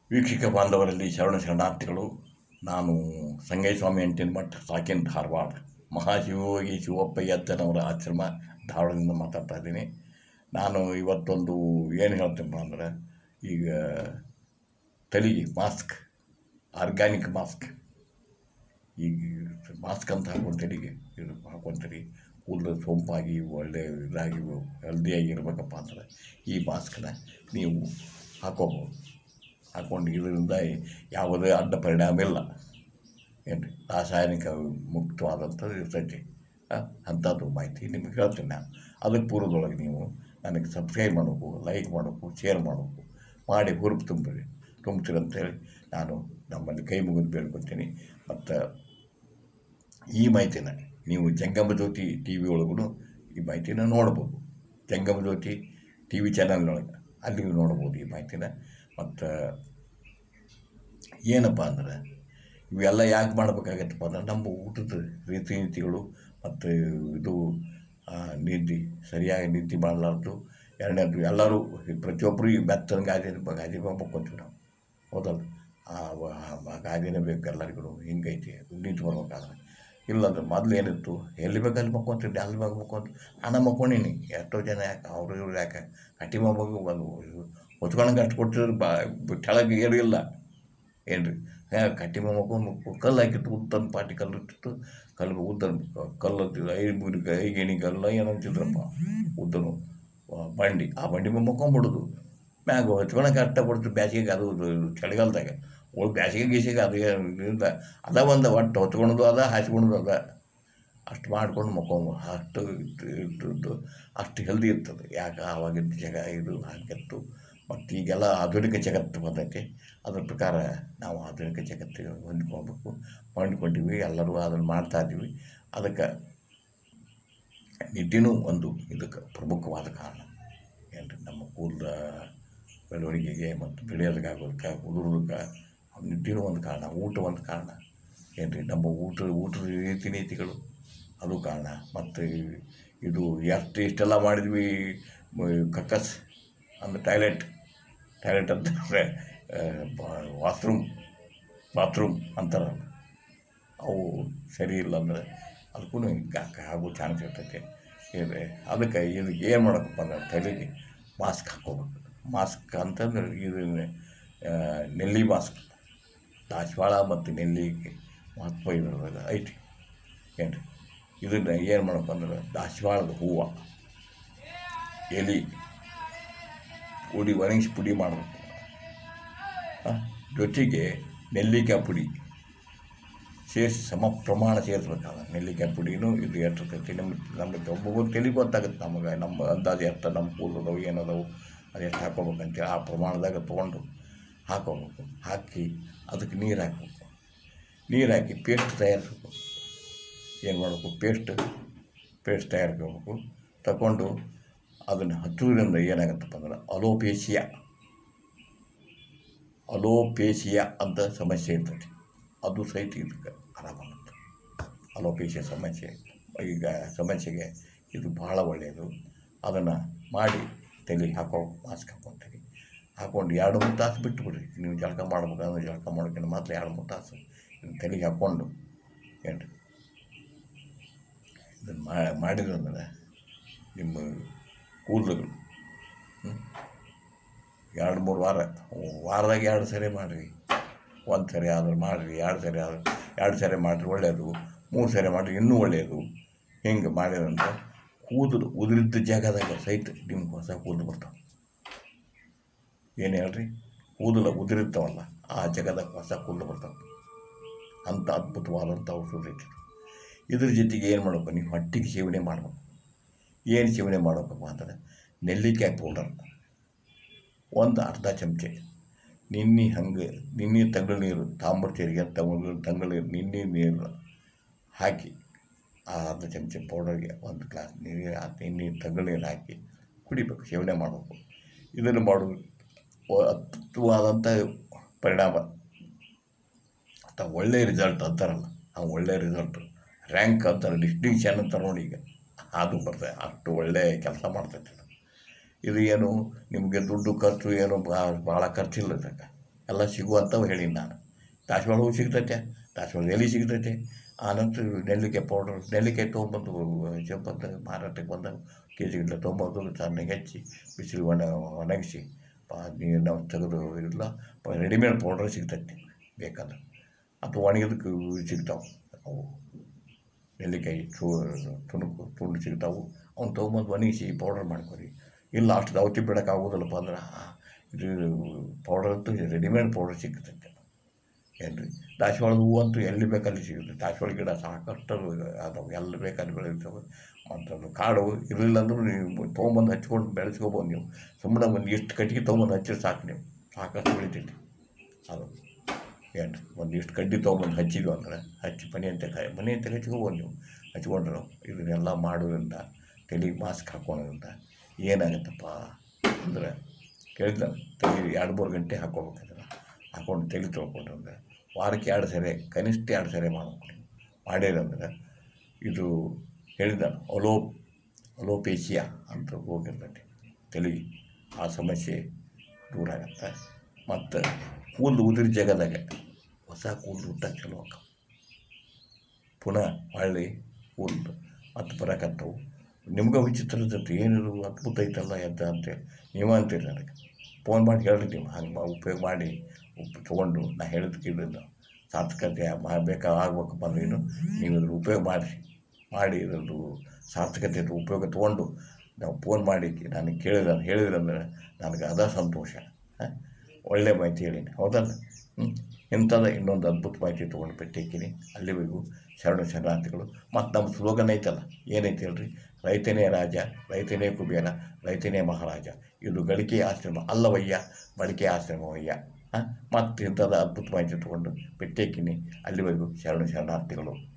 ವೀಕ್ಷಕ ಬಾಂಧವರಲ್ಲಿ ಶರಣ ಶರಣಾರ್ಥಿಗಳು ನಾನು ಸಂಗಯ್ಯಸ್ವಾಮಿ ಅಂಟಿನ ಮಠ ಸಾಕಿನ್ ಧಾರವಾಡ ಮಹಾಶಿವಯೋಗಿ ಶಿವಪ್ಪಯ್ಯತ್ತನವರ ಆಶ್ರಮ ಧಾರವಾಡದಿಂದ ಮಾತಾಡ್ತಾ ಇದ್ದೀನಿ ನಾನು ಇವತ್ತೊಂದು ಏನು ಹೇಳ್ತೀನಪ್ಪ ಅಂದ್ರೆ ಈಗ ತಲೆಗೆ ಮಾಸ್ಕ್ ಆರ್ಗ್ಯಾನಿಕ್ ಮಾಸ್ಕ್ ಈಗ ಮಾಸ್ಕ್ ಅಂತ ಹಾಕೊಂಡು ತಲೆಗೆ ಇದು ಹಾಕೊಂತೀರಿ ಕೂದಲು ಸೊಂಪಾಗಿ ಒಳ್ಳೆ ಇದಾಗಿ ಹೆಲ್ದಿಯಾಗಿ ಇರಬೇಕಪ್ಪ ಅಂದ್ರೆ ಈ ಮಾಸ್ಕನ್ನ ನೀವು ಹಾಕೋಬೋದು ಹಾಕೊಂಡು ಇದರಿಂದ ಯಾವುದೇ ಅಡ್ಡ ಪರಿಣಾಮ ಇಲ್ಲ ಏನು ರಾಸಾಯನಿಕ ಮುಕ್ತವಾದಂಥದ್ದು ಇರ್ತೈತಿ ಆ, ಅಂಥದ್ದು ಮಾಹಿತಿ ನಿಮಗೆ ಹೇಳ್ತೀನಿ ನಾನು ಅದಕ್ಕೆ ಪೂರ್ವದೊಳಗೆ ನೀವು ನನಗೆ ಸಬ್ಸ್ಕ್ರೈಬ್ ಮಾಡಬೇಕು ಲೈಕ್ ಮಾಡಬೇಕು ಶೇರ್ ಮಾಡಬೇಕು ಮಾಡಿ ಹುರುಪು ತುಂಬಿರಿ ತುಂಬ್ತೀರಿ ಅಂತೇಳಿ ನಾನು ನಮ್ಮಲ್ಲಿ ಕೈ ಮುಗಿದು ಬೇಡ್ಕೊತೀನಿ ಮತ್ತು ಈ ಮಾಹಿತಿನ ನೀವು ಜಂಗಮ ಜ್ಯೋತಿ ಟಿ ವಿ ಒಳಗೂ ಈ ಮಾಹಿತಿನ ನೋಡ್ಬೋದು ಜಂಗಮ ಜ್ಯೋತಿ ಟಿ ವಿ ಚಾನಲ್ನೊಳಗೆ ಅಲ್ಲಿ ನೋಡ್ಬೋದು ಈ ಮಾಹಿತಿನ ಮತ್ತು ಏನಪ್ಪ ಅಂದ್ರೆ ಇವೆಲ್ಲ ಯಾಕೆ ಮಾಡಬೇಕಾಗತ್ತಪ್ಪ ಅಂದ್ರೆ ನಮ್ಮ ಊಟದ ರೀತಿ ನೀತಿಗಳು ಮತ್ತು ಇದು ಆ, ನಿದ್ದೆ ಸರಿಯಾಗಿ ನಿದ್ದೆ ಮಾಡಲಾರ್ದು ಎರಡನೇದು ಎಲ್ಲರೂ ಪ್ರತಿಯೊಬ್ಬರು ಈ ಬೆತ್ತನ ಗಾದಿ ಗಾದಿ ಮಕ್ಕೊಂತೀವಿ ನಾವು ಹೌದಲ್ಲ ಆ ವ- ಆ ಗಾದಿನೇ ಬೇಕು ಎಲ್ಲರಿಗೂ ಹಿಂಗೈತಿ ನಿಂತು ಬರ್ಬೇಕಾದ್ರೆ ಇಲ್ಲಂದ್ರೆ ಮೊದಲು ಏನಿತ್ತು ಎಲ್ಲಿ ಬೇಕಲ್ಲಿ ಮಕ್ಕೊಂತಿದ್ದೆ ಅಲ್ಲಿ ಬೇಕು ಮಕ್ಕೊಂತ ನಾನು ಮಕ್ಕೊಂಡೀನಿ ಎಷ್ಟೋ ಜನ ಯಾಕೆ ಅವರು ಇವ್ರು ಯಾಕೆ ಕಟ್ಟಿ ಮಗು ಬಂದು ಹೊತ್ಕೊಂಡು ಕಟ್ಟು ಕೊಟ್ಟಿದ್ರು ಬಾ ಕೆಳಗೆ ಏನು ಇಲ್ಲ ಏನು ರೀ ಕಟ್ಟಿ ಮಕ್ಕೊಂಡು ಕಲ್ಲು ಹಾಕಿತ್ತು ಉದ್ದನ್ ಪಾಟಿ ಕಲ್ಲು ಇಟ್ಟಿತ್ತು ಕಲ್ಲು ಉದ್ದನ್ ಕಲ್ಲು ಅಂತಿದ್ರು ಐದು ಮೂರು ಐಗೇಣಿ ಕಲ್ಲ ಏನಂತಿದ್ರಪ್ಪ ಉದ್ದನು ಆ, ಬಂಡಿ ಆ ಬಂಡಿ ಮೇಲೆ ಮಕ್ಕೊಂಬಿಡೋದು ಮ್ಯಾಗ ಹೊಚ್ಕೊಳಕ್ಕೆ ಅಟ್ಟ ಬಿಡ್ತು ಬ್ಯಾಸಿಗೆ ಅದು ಇದು ಚಳಿಗಾಲದಾಗ ಓ ಬ್ಯಾಸಿಗೆ ಗೀಸಿಗೆ ಅದು ಏನು ಇದ್ರಿಂದ ಅದ ಒಂದು ಒಟ್ಟು ಹೊತ್ಕೊಳೋದು ಅದ ಹಾಸ್ಕೊಳೋದು ಅದ ಅಷ್ಟು ಮಾಡ್ಕೊಂಡು ಮಕ್ಕೊಂಬ ಅಷ್ಟು ಇಟ್ಟು ಇಟ್ಟು ಅಷ್ಟು ಹೆಲ್ದಿ ಇರ್ತದೆ ಯಾಕೆ ಆವಾಗಿದ್ದ ಜಗ ಇದು ಹಾಕಿತ್ತು ಮತ್ತು ಈಗೆಲ್ಲ ಆಧುನಿಕ ಜಗತ್ತು ಬಂದೈತೆ ಅದ್ರ ಪ್ರಕಾರ ನಾವು ಆಧುನಿಕ ಜಗತ್ತಿಗೆ ಹೊಂದ್ಕೊಳ್ಬೇಕು ಹೊಂದ್ಕೊಂಡಿವಿ ಎಲ್ಲರೂ ಅದನ್ನು ಮಾಡ್ತಾ ಇದ್ದೀವಿ ಅದಕ್ಕೆ ನಿದ್ದೆನೂ ಒಂದು ಇದಕ್ಕೆ ಪ್ರಮುಖವಾದ ಕಾರಣ ಏನು ನಮ್ಮ ಕೂದಲ ಬೆಳವಣಿಗೆಗೆ ಮತ್ತು ಬೆಳೆಯೋದಕ್ಕಾಗೋದಕ್ಕೆ ಉದುರೋದಕ್ಕೆ ನಿದ್ದೆನೂ ಒಂದು ಕಾರಣ ಊಟ ಒಂದು ಕಾರಣ ಏನು ರೀ ನಮ್ಮ ಊಟ ಊಟದ ರೀತಿ ನೀತಿಗಳು ಅದು ಕಾರಣ ಮತ್ತು ಇದು ಎಷ್ಟು ಇಷ್ಟೆಲ್ಲ ಮಾಡಿದ್ವಿ ಮ- ಕಕ್ಕಸ್ ಅಂದ್ರೆ ಟಾಯ್ಲೆಟ್ ಟಾಯ್ಲೆಟ್ ಅಂತಂದರೆ ವಾಶ್ರೂಮ್ ಬಾತ್ರೂಮ್ ಅಂತಾರಲ್ಲ ಅವು ಸರಿ ಇಲ್ಲ ಅಂದರೆ ಅದಕ್ಕೂ ಆಗೋ ಚಾನ್ಸ್ ಇರ್ತೈತೆ ಇದೆ ಅದಕ್ಕೆ ಇದಕ್ಕೆ ಏನು ಮಾಡಬೇಕಪ್ಪ ಅಂದ್ರೆ ತಲೆಗೆ ಮಾಸ್ಕ್ ಹಾಕ್ಕೋಬೇಕು ಮಾಸ್ಕ್ ಅಂತಂದ್ರೆ ಇದು ಆ, ನೆಲ್ಲಿ ಮಾಸ್ಕ್ ದಾಸವಾಳ ಮತ್ತು ನೆಲ್ಲಿಗೆ ಮಹತ್ವ ಇರೋದ್ರಾಗ ಐತಿ ಏನು ಇದನ್ನು ಏನು ಮಾಡಬೇಕು ಅಂದ್ರೆ ದಾಸವಾಳದ ಹೂವು ಎಲೆ ಪುಡಿ ಒಣಗಿಸಿ ಪುಡಿ ಮಾಡಬೇಕು ಆ, ಜೊತೆಗೆ ನೆಲ್ಲಿಕಾಯಿ ಪುಡಿ ಸೇರಿಸಿ ಸಮ ಪ್ರಮಾಣ ಸೇರಿಸ್ಬೇಕಾಗ ನೆಲ್ಲಿಕಾಯಿ ಪುಡಿನೂ ಇದು ಎಷ್ಟಿರ್ತೈತಿ ನಮ್ಮ ನಮಗೆ ಒಬ್ಬೊಬ್ಬರು ತಲೆ ಗೊತ್ತಾಗುತ್ತೆ ನಮಗೆ ನಮ್ಮ ಅಂದಾಜು ಎಷ್ಟು ನಮ್ಮ ಕೂದಲದವು ಏನದವು ಅದು ಎಷ್ಟು ಹಾಕ್ಕೋಬೇಕಂತೇಳಿ ಆ ಪ್ರಮಾಣದಾಗ ತೊಗೊಂಡು ಹಾಕೋಬೇಕು ಹಾಕಿ ಅದಕ್ಕೆ ನೀರು ಹಾಕಬೇಕು ನೀರು ಹಾಕಿ ಪೇಸ್ಟ್ ತಯಾರಿಸ್ಬೇಕು ಏನು ಮಾಡಬೇಕು ಪೇಸ್ಟ್ ಪೇಸ್ಟ್ ತಯಾರಿಸ್ಕೋಬೇಕು ತಗೊಂಡು ಅದನ್ನು ಹಚ್ಚೋದ್ರಿಂದ ಏನಾಗುತ್ತಪ್ಪ ಅಂದ್ರೆ ಅಲೋಪೇಶಿಯಾ ಅಲೋಪೇಶಿಯಾ ಅಂತ ಸಮಸ್ಯೆ ಇರ್ತೈತಿ ಅದು ಸಹಿತ ಇದಕ್ಕೆ ಆರಾಮಾಗುತ್ತೆ ಅಲೋಪೇಶಿಯಾ ಸಮಸ್ಯೆ ಈಗ ಸಮಸ್ಯೆಗೆ ಇದು ಭಾಳ ಒಳ್ಳೆಯದು ಅದನ್ನು ಮಾಡಿ ತಲೆಗೆ ಹಾಕೋ ಮಾಸ್ಕ್ ಹಾಕ್ಕೊಂತೀವಿ ಹಾಕ್ಕೊಂಡು ಎರಡು ಮೂರು ತಾಸು ಬಿಟ್ಟುಬಿಡ್ರಿ ನೀವು ಜಳಕ ಮಾಡ್ಬೇಕಂದ್ರೆ ಜಳಕ ಮಾಡೋಕ್ಕಿಂತ ಮೊದಲು ಎರಡು ಮೂರು ತಾಸು ಇದನ್ನ ತಲೆಗೆ ಹಾಕ್ಕೊಂಡು ಏನು ಇದನ್ನು ಮಾಡಿದ್ರಂದ್ರೆ ನಿಮ್ಮ ಕೂದಲುಗಳು ಹ್ಮ್? ಎರಡು ಮೂರು ವಾರ ವಾರದಾಗ ಎರಡು ಸರಿ ಮಾಡಿರಿ ಒಂದು ಸರಿ ಆದ್ರೆ ಮಾಡಿರಿ ಎರಡು ಸರಿ ಆದ್ರೆ ಎರಡು ಸರಿ ಮಾಡಿರಿ ಒಳ್ಳೆಯದು ಮೂರು ಸರಿ ಮಾಡಿರಿ ಇನ್ನೂ ಒಳ್ಳೆಯದು ಹಿಂಗೆ ಮಾಡಿದ್ರಂದ್ರೆ ಕೂದಲು ಉದುರಿದ್ದ ಜಾಗದಾಗ ಸಹಿತ ನಿಮ್ಗೆ ಹೊಸ ಕೂದಲು ಬರ್ತಾವೆ ಏನು ಹೇಳ್ರಿ ಕೂದಲು ಉದುರಿರ್ತಾವಲ್ಲ ಆ ಜಾಗದಾಗ ಹೊಸ ಕೂದಲು ಬರ್ತಾವೆ ಅಂಥ ಅದ್ಭುತವಾದಂಥ ಔಷಧ ಐತಿ ಇದ್ರ ಜೊತೆಗೆ ಏನು ಮಾಡಬೇಕು ನೀವು ಹೊಟ್ಟಿಗೆ ಸೇವನೆ ಮಾಡಬೇಕು ಏನು ಸೇವನೆ ಮಾಡಬೇಕಪ್ಪ ಅಂದರೆ ನೆಲ್ಲಿಕಾಯಿ ಪೌಡರ್ ಒಂದು ಅರ್ಧ ಚಮಚೆ ನಿನ್ನೆ ಹಂಗೆ ನಿನ್ನೆ ತಂಗಳು ನೀರು ತಾಂಬರ್ತೀರಿಗೆ ತಗೊಂಡು ತಂಗಳು ನೀರು ನಿನ್ನೆ ನೀರು ಹಾಕಿ ಆ ಅರ್ಧ ಚಮಚೆ ಪೌಡರ್ಗೆ ಒಂದು ಗ್ಲಾಸ್ ನೀರು ಆ ನಿನ್ನೆ ತಂಗಳು ನೀರು ಹಾಕಿ ಕುಡಿಬೇಕು ಸೇವನೆ ಮಾಡಬೇಕು ಇದನ್ನು ಮಾಡೋದು ಒ- ಅದ್ಭುತವಾದಂಥ ಪರಿಣಾಮ ಅಥವಾ ಒಳ್ಳೆಯ ರಿಸಲ್ಟ್ ಅಂತಾರಲ್ಲ ಆ ಒಳ್ಳೆಯ ರಿಸಲ್ಟ್ ರ್ಯಾಂಕ್ ಅಂತಾರೆ ಡಿಸ್ಟಿಂಕ್ಷನ್ ಅಂತಾರೆ ನೋಡಿ ಈಗ ಅದು ಬರ್ತದೆ ಅಷ್ಟು ಒಳ್ಳೆಯ ಕೆಲಸ ಮಾಡ್ತೈತೆ ಇದು ಇದು ಏನು ನಿಮಗೆ ದುಡ್ಡು ಖರ್ಚು ಏನು ಭಾಳ ಖರ್ಚಿಲ್ಲ ಇದಕ್ಕೆ ಎಲ್ಲ ಸಿಗುವಂಥವು ಹೇಳೀನಿ ನಾನು ದಾಸವಾಳ ಹೂ ಸಿಗ್ತೈತೆ ದಾಸವಾಳ ಎಲೆ ಸಿಗ್ತೈತೆ ಆನಂತರ ನೆಲ್ಲಿಕಾಯಿ ಪೌಡ್ರ್ ನೆಲ್ಲಿಕಾಯಿ ತೊಗೊಂಬಂದು ಚಂಪಂತ ಮಾರಾಟಕ್ಕೆ ಬಂದಾಗ ಕೆ ಜಿ ಗಟ್ಟಲೆ ತೊಗೊಂಬಂದು ಸಣ್ಣಗೆ ಹೆಚ್ಚಿ ಬಿಸಿಲು ಒಣ ಒಣಗಿಸಿ ನೀರು ನಾವು ತೆಗೆದು ಇಲ್ಲ ರೆಡಿಮೇಡ್ ಪೌಡ್ರ್ ಸಿಗ್ತೈತೆ ಬೇಕಾದ್ರೆ ಅಥವಾ ಒಣಗಿದಕ್ಕೆ ಸಿಗ್ತಾವೆ ಅವು ನೆಲ್ಲಿಕಾಯಿ ಚೂ ತುಣುಕು ತುಂಡು ಸಿಗ್ತಾವೆ ಅವ್ನು ತೊಗೊಂಬಂದು ಒಣಗಿಸಿ ಪೌಡರ್ ಮಾಡ್ಕೊರಿ ಇಲ್ಲ ಅಷ್ಟು ಔತಿ ಬಿಡೋಕ್ಕಾಗೋದಿಲ್ಲಪ್ಪ ಅಂದ್ರೆ ಆ, ಇದು ಪೌಡರ್ ಅಂತೂ ರೆಡಿಮೇಡ್ ಪೌಡರ್ ಸಿಗ್ತೈತೆ ಏನು ರೀ ದಾಸವಾಳದ ಹೂವು ಅಂತೂ ಎಲ್ಲಿ ಬೇಕಲ್ಲಿ ಸಿಗುತ್ತೆ ದಾಸವಾಳ ಗಿಡ ಸಾಕಷ್ಟು ಅದಾವೆ ಎಲ್ಲಿ ಬೇಕಲ್ಲಿ ಬೆಳೀತಾವೆ ಮತ್ತು ಅದು ಕಾಡು ಇರಲಿಲ್ಲ ಅಂದ್ರೂ ನೀವು ತೊಗೊಂಬಂದು ಹಚ್ಕೊಂಡು ಬೆಳೆಸ್ಕೊಬೋದು ನೀವು ಸುಮ್ಮನೆ ಒಂದು ಎಷ್ಟು ಕಟ್ಟಿಗೆ ತೊಗೊಂಬಂದು ಹಚ್ಚಿದ್ರೆ ಸಾಕು ನೀವು ಸಾಕಷ್ಟು ಬೆಳಿತೈತಿ ಅದು ಏನು ಒಂದು ಇಷ್ಟು ಕಡ್ಡಿ ತೊಗೊಂಬಂದು ಹಚ್ಚಿದ್ವು ಅಂದ್ರೆ ಹಚ್ಚಿ ಮನೆ ಅಂತ ಕಾಯಿ ಮನೆ ಅಂತ ಹಚ್ಕೋಬೋದು ನೀವು ಹಚ್ಕೊಂಡ್ರು ಇದನ್ನೆಲ್ಲ ಮಾಡೋದ್ರಿಂದ ತಲೆಗೆ ಮಾಸ್ಕ್ ಹಾಕೋದ್ರಿಂದ ಏನಾಗುತ್ತಪ್ಪ ಅಂದ್ರೆ ಕೇಳಿದ ತಲೆ ಎರಡು ಮೂರು ಗಂಟೆ ಹಾಕ್ಕೋಬೇಕಂದ್ರೆ ಹಾಕೊಂಡು ತಲೆ ತೊಳ್ಕೊಂಡ್ರೆ ವಾರಕ್ಕೆ ಎರಡು ಸರಿ ಕನಿಷ್ಠ ಎರಡು ಸರಿ ಮಾಡ್ಬೇಕು ಮಾಡಿರಂದ್ರೆ ಇದು ಹೇಳಿದ ಅಲೋ ಅಲೋಪೇಶಿಯಾ ಅಂತ ಹೋಗಿರ್ತೈತಿ ತಲೆಗೆ ಆ ಸಮಸ್ಯೆ ದೂರ ಆಗತ್ತೆ ಮತ್ತು ಕೂದಲು ಉದುರಿ ಜಾಗದಾಗ ಹೊಸ ಕೂದಲು ಹುಟ್ಟ ಚಲೋ ಆಕ್ಕವು ಪುನಃ ಹೊಳ್ಳಿ ಕೂದಲು ಮತ್ತೆ ಬರಕತ್ತವು ನಿಮ್ಗೆ ವಿಚಿತ್ರ ಇರ್ತೈತಿ ಏನಿದು ಅದ್ಭುತ ಐತಲ್ಲ ಎದ್ದ ಅಂತೇಳಿ ನೀವು ಅಂತೀರಿ ನನಗೆ ಫೋನ್ ಮಾಡಿ ಹೇಳ್ರಿ ನೀವು ಹಂಗೆ ಉಪಯೋಗ ಮಾಡಿ ಉಪ್ ತೊಗೊಂಡು ನಾ ಹೇಳಿದ ಕೇಳಿಲ್ಲ ಸಾರ್ಥಕತೆ ಮಾಡಬೇಕಾ ಆಗ್ಬೇಕಪ್ಪ ಅಂದ್ರೇನು ನೀವು ಇದ್ರ ಉಪಯೋಗ ಮಾಡಿರಿ ಮಾಡಿ ಇದ್ರದ್ದು ಸಾರ್ಥಕತೆ ಉಪಯೋಗ ತೊಗೊಂಡು ನಾವು ಫೋನ್ ಮಾಡಿ ನನಗೆ ಕೇಳಿದ ಹೇಳಿದ್ರಂದ್ರೆ ನನಗೆ ಅದ ಸಂತೋಷ ಹಾಂ ಒಳ್ಳೆ ಮಾಹಿತಿ ಹೇಳೀನಿ ಹೌದಲ್ಲ ಹ್ಞೂ ಇಂಥದ್ದು ಇನ್ನೊಂದು ಅದ್ಭುತ ಮಾಹಿತಿ ತೊಗೊಂಡು ಬಿಟ್ಟಿದ್ದೀನಿ ಅಲ್ಲಿವರೆಗೂ ಶರಣ ಶರಣಾರ್ಥಿಗಳು ಮತ್ತು ನಮ್ಮ ಸ್ಲೋಗನ್ ಐತಲ್ಲ ಏನೈತೆ ಹೇಳ್ರಿ ರೈತನೇ ರಾಜ ರೈತನೇ ಕುಬೇರ ರೈತನೇ ಮಹಾರಾಜ ಇದು ಗಳಿಕೆ ಆಶ್ರಮ ಅಲ್ಲವಯ್ಯ ಬಳಕೆ ಆಶ್ರಮವಯ್ಯ ಹಾಂ ಮತ್ತು ಇಂಥದ್ದು ಅದ್ಭುತ ಮಾಹಿತಿ ತೊಗೊಂಡು ಬಿಟ್ಟಿದ್ದೀನಿ ಅಲ್ಲಿವರೆಗೂ ಶರಣ ಶರಣಾರ್ಥಿಗಳು